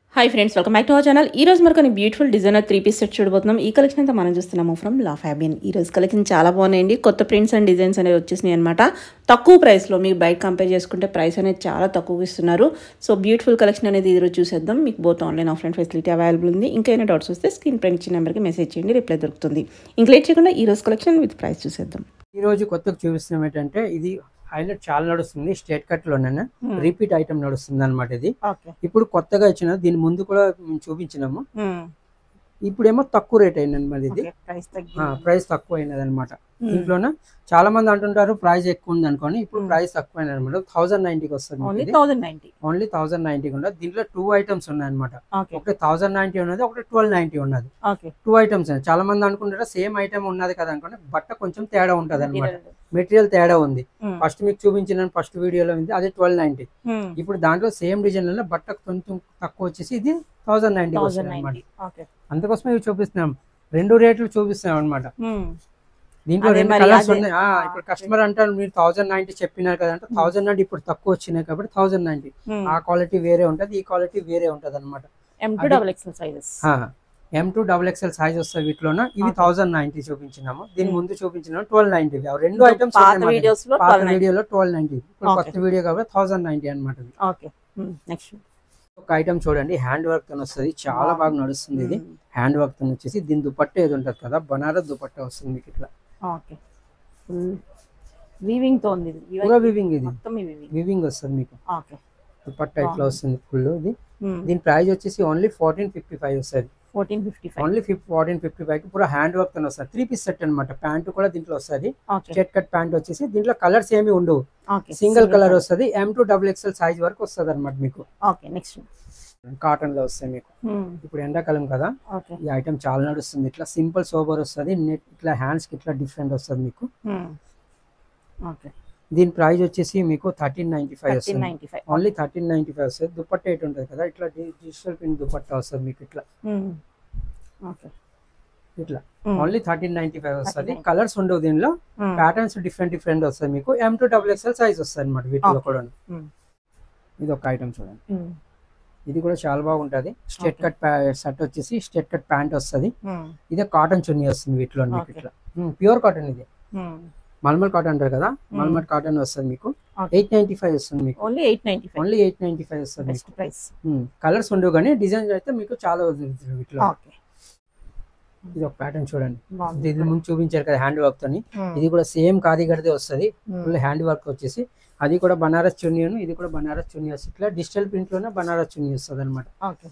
Hi friends welcome back to our channel ఈ రోజు మనకు beautiful designer three piece set చూడబోతున్నాం ఈ కలెక్షన్ అంతా మనం చూస్తున్నాము ఫ్రమ్ లా ఫ్యాబియన్ ఈ రోజు కలెక్షన్ చాలా బాగున్నాయండి కొత్త ప్రింట్స్ అండ్ డిజైన్స్ అనేవి వచ్చేసినాయి అనమాట తక్కువ ప్రైస్లో మీకు బయట కంపేర్ చేసుకుంటే ప్రైస్ అనేది చాలా తక్కువ ఇస్తున్నారు సో బ్యూటిఫుల్ కలెక్షన్ అనేది ఈరోజు చూసేద్దాం మీకు both online offline facility available ఉంది ఇంకైనా డౌట్స్ వస్తే స్క్రీన్ పైన ఇచ్చిన నెంబర్కి మెసేజ్ చేయండి రిప్లై దొరుకుతుంది ఇంకా లేట్ చేయకుండా ఈ రోజు కలెక్షన్ విత్ ప్రైస్ చూసేద్దాం ఈ రోజు కొత్తగా చూపిస్తున్నాం ఏంటంటే ఇది హైలైట్ చాలా నడుస్తుంది స్టేట్ కట్ లోనే రిపీట్ ఐటమ్ నడుస్తుంది అనమాట ఇది ఓకే ఇప్పుడు కొత్తగా ఇచ్చిన దీని ముందు కూడా మేము చూపించినాము ఇప్పుడేమో తక్కువ రేట్ అయింది అనమాట ఇది ప్రైస్ ప్రైస్ తక్కువ అయినది అనమాట దీంట్లోన చాలా మంది అంటుంటారు ప్రైస్ ఎక్కువ ఉంది అనుకోని ఇప్పుడు Hmm. ప్రైస్ తక్కువ అయినది అనమాట థౌసండ్ నైన్టీకి వస్తుంది ఓన్లీ ఇది థౌసండ్ నైన్టీ ఓన్లీ థౌసండ్ నైన్టీకి ఉన్నది దీంట్లో టూ ఐటమ్స్ ఉన్నాయి అనమాట ఓకే ఒకటి థౌసండ్ నైన్టీ ఉన్నది ఒకటి ట్వెల్వ్ నైన్టీ ఉన్నది ఓకే టూ ఐటమ్స్ ఉన్నాయి చాలా మంది అనుకుంటారు సేమ్ ఐటమ్ ఉన్నది కదా అనుకోండి బట్ట కొంచెం తేడా ఉంటది అనమాట మెటీరియల్ తేడా ఉంది ఫస్ట్ మీకు చూపించిన ఫస్ట్ వీడియోలో ఉంది అదే ట్వెల్వ్ నైన్టీ ఇప్పుడు దాంట్లో సేమ్ డిజైన్ లో బట్ట కొంచెం తక్కువ వచ్చేసి ఇది థౌసండ్ నైన్టీ థౌసండ్ అనమాట నైన్టీ ఓకే అందుకోసమే ఇవి చూపిస్తున్నాం రెండు రేట్లు చూపిస్తున్నాం అనమాట దీంట్లో అదే రెండు మరి కలర్స్ అదే. ఉన్నాయి ఆ, ఇప్పుడు కస్టమర్ అంటారు మీరు థౌసండ్ నైన్టీ చెప్పినారు కదా అంటే థౌసండ్ నైన్టీ ఇప్పుడు తక్కువ వచ్చినాయి కాబట్టి థౌసండ్ నైన్టీ ఆ క్వాలిటీ వేరే ఉంటది ఈ క్వాలిటీ వేరే ఉంటది అనమాట ఎం టూ అది- double XL sizes M to double XL size వస్తుంది వీటిలోన ఇవి Okay. థౌసండ్ నైన్టీ చూపించినాము దీని Hmm. ముందు చూపించిన ట్వెల్వ్ నైన్టీ రెండు ఐటమ్స్ పాత వీడియోస్ లో పాత 1290. వీడియోలో ట్వెల్వ్ నైన్టీ ఇప్పుడు Okay. కొత్త వీడియో కాబట్టి థౌసండ్ నైన్టీ అనమాట ఓకే నెక్స్ట్ ఒక ఐటమ్ చూడండి హ్యాండ్ వర్క్ తో వస్తుంది చాలా బాగా నడుస్తుంది ఇది హ్యాండ్ వర్క్ తో వచ్చేసి దీని దుపట్ట ఏది ఉంటుంది కదా బనారస్ దుపట్ట వస్తుంది మీకు ఇట్లా ఓకే ఫుల్ వీవింగ్ తో ఉంది ఇది. Weaving పూరా వివింగ్ ఇది మొత్తం వీవింగ్ వివింగ్ వస్తుంది మీకు ఓకే దుపట్ట ఇట్లా బాగుంది. వస్తుంది ఫుల్ ఇది దీని ప్రైస్ వచ్చేసి ఓన్లీ ఫోర్టీన్ ఫిఫ్టీ ఫైవ్ వస్తుంది fourteen fifty five only fif fourteen fifty five కి పూరా హ్యాండ్ వర్క్ తో వస్తుంది త్రీ పీస్ సెట్ అనమాట ప్యాంట్ కూడా దీంట్లో వస్తుంది ఓకే స్టేట్ కట్ ప్యాంట్ వచ్చేసి దీంట్లో కలర్స్ ఏమి ఉండవు ఓకే సింగిల్ కలర్ వస్తుంది M to double XL size వరకు వస్తుంది అనమాట మీకు ఓకే నెక్స్ట్ కాటన్ లో వస్తాయి మీకు ఇప్పుడు ఎండాకాలం కదా ఓకే ఈ ఐటమ్ చాలా నడుస్తుంది ఇట్లా సింపుల్ సోబర్ వస్తుంది నెట్ ఇట్లా హ్యాండ్స్ కి ఇట్లా డిఫరెంట్ వస్తుంది మీకు ఓకే దీని ప్రైస్ వచ్చేసి మీకు థర్టీన్ నైన్టీ ఫైవ్ థర్టీన్ వస్తుంది ninety five only thirteen ninety five వస్తుంది దుపట్ట ఎయిట్ ఉంటుంది కదా ఇట్లా డిజిటల్ ప్రింట్ దుపట్ట వస్తుంది మీకు ఇట్లా ఓకే ఇట్లా ఓన్లీ థర్టీన్ నైన్టీ ఫైవ్ వస్తుంది 13.95. కలర్స్ ఉండవు దీనిలో ప్యాటర్న్స్ డిఫరెంట్ డిఫరెంట్ వస్తుంది మీకు M to double XL size వస్తుంది అనమాట వీటిలో Okay. కూడా Hmm. ఇది ఒక ఐటమ్ చూడండి ఇది కూడా చాలా బాగుంటది స్టేట్ కట్ షర్ట్ వచ్చేసి స్టేట్ కట్ ప్యాంట్ వస్తుంది ఇదే కాటన్ చున్నీ వస్తుంది వీటిలో మీకు Okay. ఇట్లా ప్యూర్ కాటన్ ఇది మల్మల్ కాటన్ అంటారు కదా మల్మల్ కాటన్ వస్తుంది మీకు Okay. ఎయిట్ నైన్టీ ఫైవ్ వస్తుంది మీకు only eight ninety five only eight ninety five వస్తుంది బెస్ట్ మీకు ప్రైస్ కలర్స్ ఉండవు కానీ డిజైన్ అయితే మీకు చాలా వదులుతుంది వీటిలో ఓకే ఇది ఒక ప్యాటర్న్ చూడండి బాగుంది ఇది ముందు చూపించారు కదా హ్యాండ్ వర్క్ తోని ఇది కూడా సేమ్ కాదిగడదే వస్తుంది ఫుల్ హ్యాండ్ వర్క్ వచ్చేసి అది కూడా బనారస్ చున్నీ ఇది కూడా బనారస్ చున్నీ వస్తుంది ఇట్లా డిజిటల్ ప్రింట్ లోనే బనారస్ చున్నీ వస్తుంది అనమాట ఓకే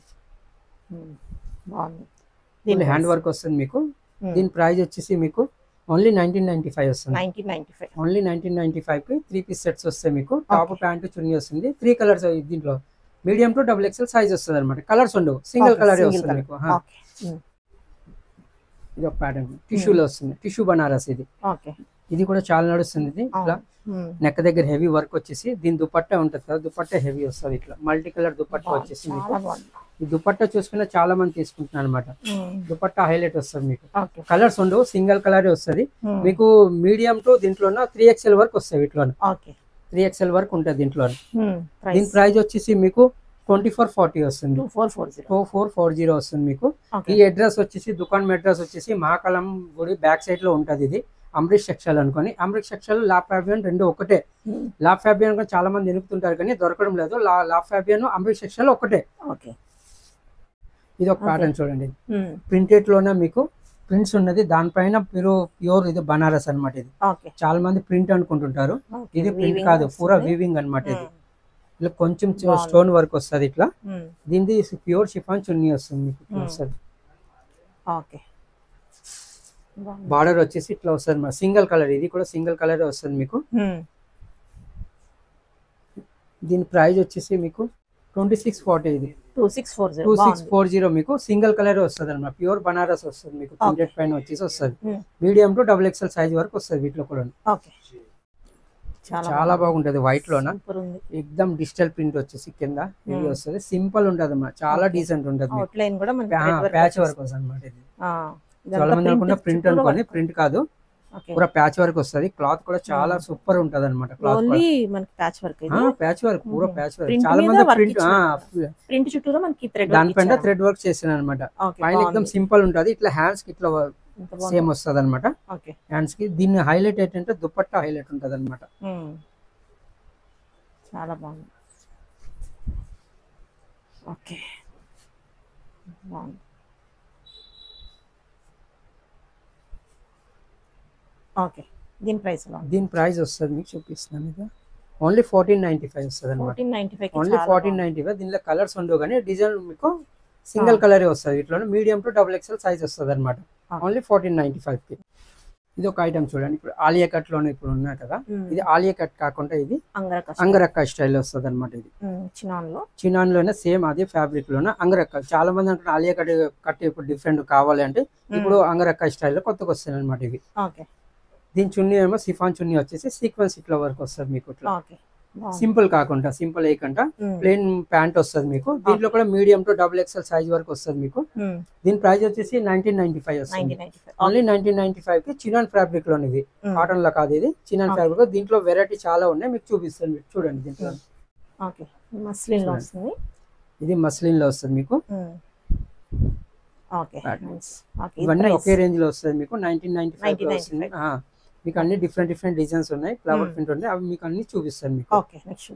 బాగుంది దీని హ్యాండ్ వర్క్ వస్తుంది మీకు దీని ప్రైస్ వచ్చేసి మీకు ఓన్లీ నైన్టీన్ నైన్టీ ఫైవ్ వస్తుంది nineteen ninety five only nineteen ninety five కి త్రీ పీస్ సెట్స్ వస్తాయి మీకు టాప్ ప్యాంట్ చున్నీ వస్తుంది త్రీ కలర్స్ దీంట్లో medium to double XL size వస్తుంది అనమాట కలర్స్ ఉండవు సింగిల్ Okay, కలర్ single వస్తుంది colour. మీకు హా. ఓకే ఇది ఒక ప్యాటర్న్ టిష్యూలో వస్తుంది టిష్యూ బనారస్ ఇది ఓకే ఇది కూడా చాలా నడుస్తుంది ఇది ఇట్లా నెక్ దగ్గర హెవీ వర్క్ వచ్చేసి దీని దుపట్టా ఉంటుంది కదా దుపట్టా హెవీ వస్తుంది ఇట్లా మల్టీ కలర్ దుపట్టా వచ్చేసి మీకు చాలా బాగుంది ఈ దుపట్టా చూసుకున్న చాలా మంది తీసుకుంటున్నారు అనమాట దుపట్టా హైలైట్ వస్తుంది మీకు ఓకే కలర్స్ ఉండవు సింగిల్ కలర్ వస్తుంది మీకు మీడియం టు దీంట్లో త్రీ ఎక్స్ఎల్ వరకు వస్తాయి వీటిలో ఓకే త్రీ ఎక్స్ఎల్ వరకు ఉంటుంది దీంట్లో దీని ప్రైస్ ప్రైస్ వచ్చేసి మీకు ట్వంటీ ఫోర్ ఫార్టీ వస్తుంది two four four zero two four four zero వస్తుంది మీకు ఓకే ఈ అడ్రస్ వచ్చేసి దుకాణం అడ్రస్ వచ్చేసి మహాకాలం గుడి బ్యాక్ సైడ్ లో ఉంటది ఇది అమృత్ సెక్షల్ అనుకొని అమృత్ సెక్షల్ లా ఫ్యాబియన్ రెండు ఒకటే లా ఫ్యాబియన్ కూడా చాలా మంది ఎనుకుతుంటారు కానీ దొరకడం లేదు లా లా ఫ్యాబియన్ అమృత్ సెక్షల్ ఒకటే ఓకే ఇది ఒక ప్యాటర్న్ చూడండి ప్రింటెడ్ లోనే మీకు ప్రింట్స్ ఉన్నది దానిపైన మీరు ప్యూర్ ఇది బనారస్ అన్నమాట ఇది ఓకే చాలా మంది ప్రింట్ అనుకుంటుంటారు ఇది ప్రింట్ కాదు పూరా వీవింగ్ అన్నమాట ఇది ఇలా కొంచెం బాగుంది. స్టోన్ వర్క్ వస్తుంది ఇట్లా దీనిది ప్యూర్ షిఫాన్ చున్నీ వస్తుంది మీకు ఇట్లా Hmm. వస్తుంది ఓకే బార్డర్ వచ్చేసి ఇట్లా వస్తుంది సింగిల్ కలర్ ఇది కూడా సింగిల్ కలర్ వస్తుంది మీకు దీని ప్రైస్ వచ్చేసి మీకు ట్వంటీ సిక్స్ ఫార్టీ ఇది two six four two zero six four zero మీకు సింగిల్ కలర్ వస్తుంది అనమాట ప్యూర్ బనారస్ వస్తుంది మీకు Okay. ప్రింటెడ్ పైన వచ్చేసి వస్తుంది Hmm. Medium to double XL size వరకు వస్తుంది వీటిలో కూడా ఓకే చాలా చాలా బాగుంటది వైట్ లోన సూపర్ ఉంది ఎక్దమ్ డిజిటల్ ప్రింట్ వచ్చేసి కింద ఇది Hmm. వస్తుంది సింపుల్ ఉంటది అన్నమాట చాలా Okay. డీసెంట్ ఉంటది మీకు అవుట్ లైన్ కూడా మనకి ప్యాచ్ వర్క్ వస్తుంది అనమాట ఇది చాలా మంది అనుకుంటే ప్రింట్ అనుకోని ప్రింట్ కాదు ఓకే పూరా ప్యాచ్ వర్క్ వస్తుంది క్లాత్ కూడా చాలా Hmm. సూపర్ ఉంటది అనమాట క్లాత్ ఓన్లీ మనకి ప్యాచ్ వర్క్ ఇది ప్యాచ్ వర్క్ పూరా Mhm. ప్యాచ్ వర్క్ Print చాలా మీద మంది work ప్రింట్ ఇచ్చారు. ప్రింట్ చుట్టూరా మనకి థ్రెడ్ దానిపైన థ్రెడ్ వర్క్ చేసాను అనమాట పైన ఎక్దమ్ సింపుల్ ఉంటది ఇట్లా హ్యాండ్స్ కి ఇట్లా సేమ్ వస్తుంది అనమాట ఓకే హ్యాండ్స్ కి దీన్ని హైలైట్ ఏంటంటే దుపట్టా హైలైట్ ఉంటది అనమాట చాలా బాగుంది ఓకే బాగుంది ఓకే దీని ప్రైస్ ఎలా ఉంది దీని ప్రైస్ వస్తుంది మీకు చూపిస్తున్నాను ఇది ఓన్లీ ఫోర్టీన్ నైన్టీ ఫైవ్ వస్తుంది అనమాట fourteen ninety five only fourteen ninety five దీనిలో కలర్స్ ఉండవు కానీ డిజైన్ మీకు సింగిల్ కలర్ వస్తుంది ఇట్లా medium to double XL size వస్తుంది అనమాట Ah. Only fourteen ninety five కి ఇది ఒక ఐటమ్ చూడండి ఇప్పుడు ఆలియా కట్ లోనే ఇప్పుడు ఉన్నాయి కదా ఇది ఆలియా కట్ కాకుండా ఇది అంగరక అంగరక్క స్టైల్ వస్తుంది అనమాట ఇది చినాన్లో చినాన్ లోనే సేమ్ అదే ఫ్యాబ్రిక్ లోనే అంగరక్క చాలా మంది అంటారు ఆలియా కట్ కట్ ఇప్పుడు డిఫరెంట్ కావాలి అంటే ఇప్పుడు అంగరక్క స్టైల్లో కొత్తగా వస్తుంది అనమాట ఇవి ఓకే దీని చున్నీ ఏమో సిఫాన్ చున్నీ వచ్చేసి సీక్వెన్స్ ఇట్లా వరకు వస్తుంది మీకు ఇట్లా ఓకే సింపుల్ కాకుండా సింపుల్ వేయకుండా ప్లెయిన్ ప్యాంట్ వస్తుంది మీకు దీంట్లో కూడా medium to double XL size వరకు వస్తుంది మీకు దీని ప్రైస్ వచ్చేసి నైన్టీన్ నైన్టీ ఫైవ్ వస్తుంది nineteen ninety five only nineteen ninety five కి చినాన్ ఫ్యాబ్రిక్ లోని ఇవి కాటన్ లో కాదు ఇది చినాన్ Okay. ఫ్యాబ్రిక్ దీంట్లో వెరైటీ చాలా ఉన్నాయి మీకు చూపిస్తాను మీకు చూడండి దీంట్లో ఓకే మస్లిన్ లో చూడండి. వస్తుంది ఇది మస్లిన్ లో వస్తుంది మీకు ఓకే Pattern. ఓకే ఇవన్నీ ఒకే రేంజ్ లో వస్తుంది మీకు నైన్టీన్ నైన్టీ ఫైవ్ 1995. వస్తుంది ఆ, మీకు అన్ని డిఫరెంట్ డిఫరెంట్ డిజైన్స్ ఉన్నాయి ఫ్లవర్ Hmm. ప్రింట్ ఉన్నాయి అవి మీకు అన్ని చూపిస్తాను మీకు ఓకే నెక్స్ట్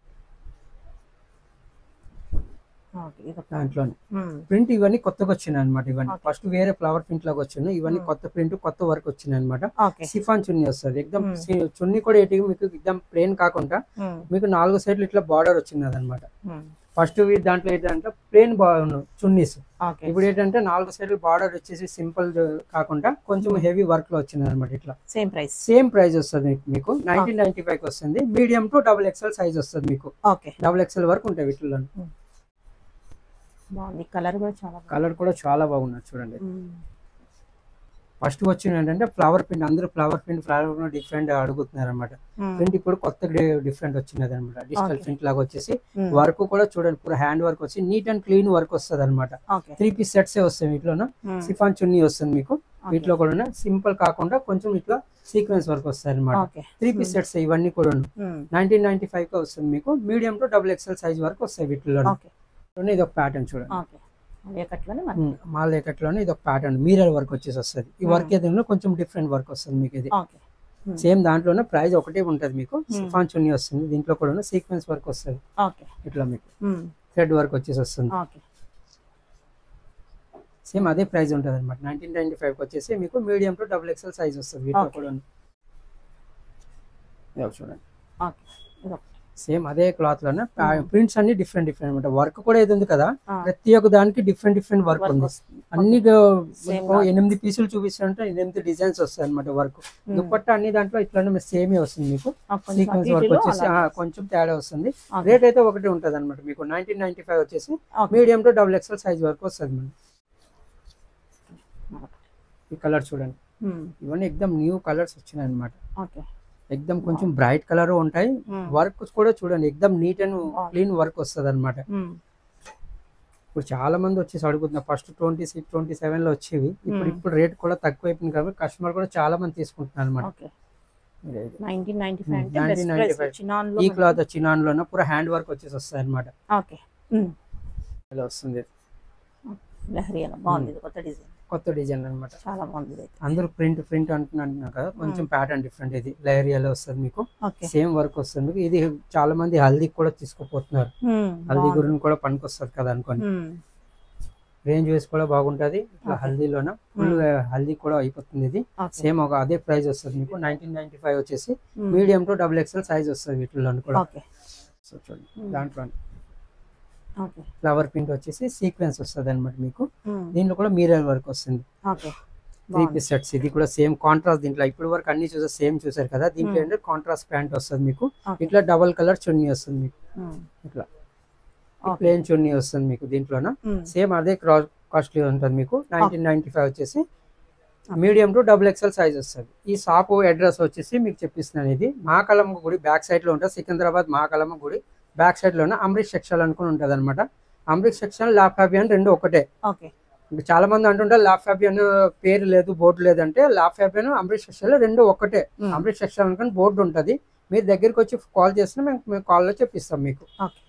ఓకే ఇది దాంట్లో ప్రింట్ ఇవన్నీ కొత్తగా వచ్చినాయి అనమాట ఇవన్నీ Okay. ఫస్ట్ వేరే ఫ్లవర్ ప్రింట్ లాగా వచ్చినాయి ఇవన్నీ Hmm. కొత్త ప్రింట్ కొత్త వర్క్ వచ్చినాయి అనమాట ఓకే సిఫాన్ చున్నీ వస్తుంది ఎక్దమ్ Hmm. సి- చున్నీ కూడా ఏంటి మీకు ఎక్దమ్ ప్లేన్ కాకుండా మీకు నాలుగు సైడ్లు ఇట్లా బార్డర్ వచ్చినది అనమాట ఫస్ట్ దాంట్లో ఏంటంటే ప్లేన్ బాగున్నాయి చున్నీస్ ఓకే ఇప్పుడు ఏంటంటే నాలుగు సైడ్లు బార్డర్ వచ్చేసి సింపుల్ కాకుండా కొంచెం హెవీ వర్క్ లో వచ్చింది అనమాట ఇట్లా సేమ్ ప్రైస్ సేమ్ ప్రైస్ వస్తుంది మీకు- మీకు నైన్టీన్ నైన్టీ ఫైవ్ వస్తుంది medium to double XL size వస్తుంది మీకు ఓకే డబుల్ ఎక్స్ఎల్ వరకు ఉంటాయి వీటిలో బాగుంది కలర్ కూడా చాలా బాగుంది కలర్ కూడా చాలా బాగున్నది చూడండి మ్మ్. ఫస్ట్ వచ్చింది ఏంటంటే ఫ్లవర్ ప్రింట్ అందరూ ఫ్లవర్ ప్రింట్ ఫ్లవర్ డిఫరెంట్ అడుగుతున్నారు అనమాట మ్మ్. ప్రింట్ ఇప్పుడు కొత్త డిఫరెంట్ వచ్చినది అనమాట డిజిటల్ Okay. ప్రింట్ లాగా వచ్చేసి మ్మ్. వర్క్ కూడా చూడండి పూర హ్యాండ్ వర్క్ వచ్చి నీట్ అండ్ క్లీన్ వర్క్ వస్తుంది అనమాట ఓకే త్రీ పీస్ సెట్స్ వస్తాయి వీటిలోన మ్మ్. సిఫాన్ చున్నీ వస్తుంది మీకు ఓకే. వీటిలో కూడా సింపుల్ కాకుండా కొంచెం ఇట్లా సీక్వెన్స్ వర్క్ వస్తాయి అనమాట ఓకే త్రీ పీస్ సెట్స్ ఇవన్నీ కూడా మ్మ్. నైన్టీన్ నైన్టీ ఫైవ్ కి వస్తుంది మీకు medium to double XL size వరకు వస్తాయి వీటిలో ఓకే ఇది ఒక ప్యాటర్న్ చూడండి ఓకే అదే కట్లోనే మనకి మాల్ ఏకట్లోనే ఇది ఒక ప్యాటర్న్ మీరర్ వర్క్ వచ్చేసి వస్తుంది ఈ వర్క్ Hmm. ఏదైనా కొంచెం డిఫరెంట్ వర్క్ వస్తుంది మీకు ఇది ఓకే మ్మ్. సేమ్ దాంట్లోనే ప్రైస్ ఒకటే ఉంటది మీకు Hmm. సిఫాన్ చున్నీ వస్తుంది దీంట్లో కూడా సీక్వెన్స్ వర్క్ వస్తుంది ఓకే ఇట్లా మీకు మ్మ్. థ్రెడ్ వర్క్ వచ్చేసి వస్తుంది ఓకే సేమ్ అదే ప్రైస్ ఉంటుంది అనమాట నైన్టీన్ నైన్టీ ఫైవ్ వచ్చేసి మీకు medium to double XL size వస్తుంది వీటిలో Okay. కూడా ఇదిగో చూడండి ఓకే ఇదొకటి. సేమ్ అదే క్లాత్ లోనే Hmm. ప్రింట్స్ అన్ని డిఫరెంట్ డిఫరెంట్ అనమాట వర్క్ కూడా ఏది ఉంది కదా ఆ, ప్రతి ఒక్క దానికి డిఫరెంట్ డిఫరెంట్ వర్క్ వర్క్ ఉంది వస్తుంది. అన్ని Same ఓ గా. ఎనిమిది పీసులు చూపిస్తుంటే ఎనిమిది డిజైన్స్ వస్తాయి అనమాట వర్క్ మ్మ్. దుప్పట్ట అన్ని దాంట్లో ఇట్లానే సేమే వస్తుంది మీకు ఆ, కొంచెం సీక్వెన్స్ అటు వర్క్ ఇటులో వచ్చేసి అలా. ఆ, కొంచెం తేడా వస్తుంది ఓకే. రేట్ అయితే ఒకటి ఉంటుంది అనమాట మీకు నైన్టీన్ నైన్టీ ఫైవ్ వచ్చేసి okay. Medium to double XL size వరకు వస్తుంది మేడం ఈ కలర్ చూడండి మ్మ్. ఇవన్నీ ఎక్దమ్ న్యూ కలర్స్ వచ్చినాయి అనమాట ఓకే ఎక్దమ్ కొంచెం బ్రైట్ కలర్ ఉంటాయి మ్మ్. వర్క్ కూడా చూడండి ఎక్దమ్ నీట్ అండ్ బాగుంది. క్లీన్ వర్క్ వస్తుంది అనమాట మ్మ్. ఇప్పుడు చాలా మంది వచ్చేసి అడుగుతున్నారు first twenty six twenty seven లో వచ్చేవి ఇప్పుడు మ్మ్. ఇప్పుడు రేట్ కూడా తక్కువైపోయింది కాబట్టి కస్టమర్ కూడా చాలా మంది తీసుకుంటున్నారు అనమాట ఓకే నైన్టీన్ నైన్టీ ఫైవ్ అంటే 1995. బెస్ట్ ప్రైస్ చినాన్లో ఈ క్లాత్ చినాన్ లోన పూర హ్యాండ్ వర్క్ వచ్చేసి వస్తాయి అనమాట ఓకే మ్మ్. ఇలా వస్తుంది లహరి అలా బాగుంది ఇది కొత్త డిజైన్ కొత్త డిజైన్ అనమాట చాలా బాగుంది ఇది అయితే. అందరూ ప్రింట్ ప్రింట్ అంటున్నారు కదా కొంచెం ప్యాటర్న్ డిఫరెంట్ ఇది లేరియా వస్తుంది మీకు ఓకే సేమ్ వర్క్ వస్తుంది మీకు ఇది చాలా మంది హల్దీకి కూడా తీసుకుపోతున్నారు మ్మ్. హల్దీ బాగుంది. గురించి కూడా పనికి వస్తుంది కదా అనుకోండి మ్మ్. రేంజ్ వేసి కూడా బాగుంటది ఇట్లా Okay. హల్దీలోన ఫుల్ హల్దీ కూడా అయిపోతుంది ఇది ఓకే. సేమ్ ఒక అదే ప్రైస్ వస్తుంది మీకు నైన్టీన్ నైన్టీ ఫైవ్ వచ్చేసి మ్మ్. Medium to double XL size వస్తుంది వీటిలో కూడా ఓకే సో చూడండి మ్మ్. దాంట్లో ఓకే ఫ్లవర్ ప్రింట్ వచ్చేసి సీక్వెన్స్ వస్తుంది అనమాట మీకు మ్మ్. దీంట్లో కూడా మీరర్ వర్క్ వస్తుంది ఓకే త్రీ బాగుంది. పీస్ సెట్స్ ఇది కూడా సేమ్ కాంట్రాస్ట్ దీంట్లో ఇప్పుడు వరకు అన్ని చూసే సేమ్ చూసారు కదా దీంట్లో Hmm. ఏంటంటే కాంట్రాస్ట్ ప్యాంట్ వస్తుంది మీకు ఓకే. ఇట్లా డబల్ కలర్ చున్నీ వస్తుంది మీకు మ్మ్. ఇట్లా ఓకే. ప్లేన్ చున్నీ వస్తుంది మీకు దీంట్లోన మ్మ్. సేమ్ అదే క్రాస్ కాస్ట్లీ ఉంటుంది మీకు నైన్టీన్ నైన్టీ ఫైవ్ వచ్చేసి medium to double XL size వస్తుంది ఈ షాప్ అడ్రస్ వచ్చేసి మీకు చెప్పిస్తున్నాను ఇది మహాకలమ్మ గుడి బ్యాక్ సైడ్ లో ఉంటుంది సికింద్రాబాద్ మహాకలమ్మ గుడి బ్యాక్ సైడ్ లోనే అమృత్ సెక్షన్ అనుకుని ఉంటుంది అనమాట అమృత్ సెక్షన్ ల్యాప్టాప్ అని రెండు ఒకటే ఓకే ఇంకా చాలా మంది అంటుంటారు లా ఫ్యాబియన్ పేరు లేదు బోర్డు లేదంటే లా ఫ్యాబియన్ అమృత్ టెక్స్టైల్ రెండు ఒక్కటే మ్మ్. అమృత్ టెక్స్టైల్ అనుకుని బోర్డు ఉంటుంది మీరు దగ్గరికి వచ్చి కాల్ చేసినా మేము మేము కాల్లో చెప్పిస్తాం మీకు ఓకే